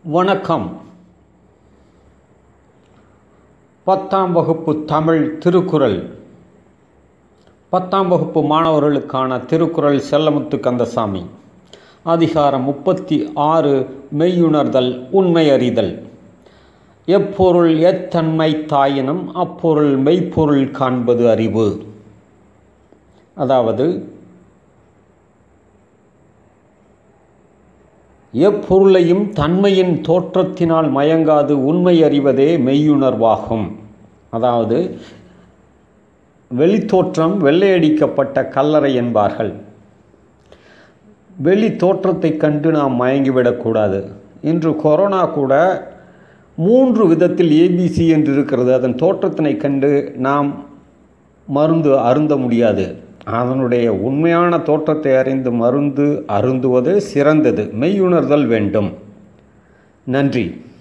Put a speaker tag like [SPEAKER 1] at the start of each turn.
[SPEAKER 1] வணக்கம் பத்தாம் வகுப்பு தமிழ் திருக்குறள் பத்தாம் வகுப்பு மாணவர்களுக்கான திருக்குறள் செல்லமுத்து கந்தசாமி அதிகாரம் முப்பத்தி ஆறு மெய்யுணர்தல் உண்மை அறிதல் எப்பொருள் எத்தன்மை தாயினும் அப்பொருள் மெய்ப்பொருள் காண்பது அறிவு அதாவது எப்பொருளையும் தன்மையின் தோற்றத்தினால் மயங்காது உண்மை அறிவதே மெய்யுணர்வாகும் அதாவது வெளித்தோற்றம் வெள்ளையடிக்கப்பட்ட கல்லறை என்பார்கள் வெளி தோற்றத்தை கண்டு நாம் மயங்கிவிடக்கூடாது இன்று கொரோனா கூட மூன்று விதத்தில் ஏபிசி என்று இருக்கிறது அதன் தோற்றத்தினை கண்டு நாம் மருந்து அருந்த முடியாது அதனுடைய உண்மையான தோற்றத்தை அறிந்து மருந்து அருந்துவது சிறந்தது மெய்யுணர்தல் வேண்டும் நன்றி